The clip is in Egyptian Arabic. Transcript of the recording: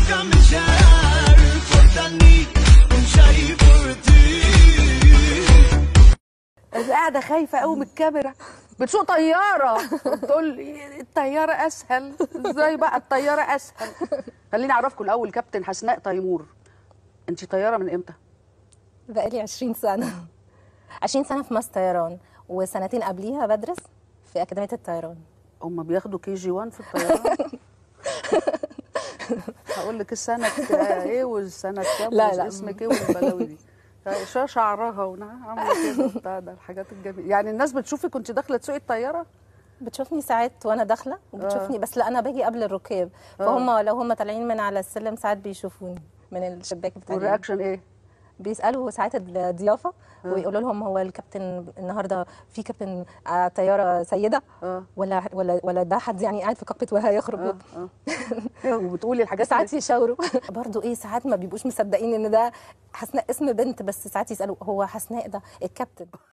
kami kär Fortani Om tjej أنا قاعده خايفه قوي من الكاميرا بتسوق طياره بتقول لي الطياره اسهل ازاي بقى الطياره اسهل خليني اعرفكم الاول كابتن حسناء تيمور انت طياره من امتى بقالي 20 سنة 20 سنة في ماس طيران وسنتين قبليها بدرس في أكاديمية الطيران هم بياخدوا كي جي 1 في الطيران هقول لك السنه آه، ايه والسنه كام لا، لا. اسمك ايه والبلاوي دي شا شعرها ونعمل كده وبتاع ده الحاجات الجميله يعني الناس بتشوفك كنت داخله تسوقي الطياره بتشوفني ساعات وانا داخله وبتشوفني بس لا انا باجي قبل الركاب فهم لو هم طالعين من على السلم ساعات بيشوفوني من الشباك بتاع والرياكشن ايه بيسالوا ساعات الضيافه ويقولوا لهم هو الكابتن النهارده في كابتن آه، طياره سيده اه ولا ولا ولا ده حد يعني قاعد في كوكبيت وهيخرج اه اه وبتقولي الحاجات ساعات يشاوروا برضو ايه ساعات ما بيبقوش مصدقين ان ده حسناء اسم بنت بس ساعات يسالوا هو حسناء ده الكابتن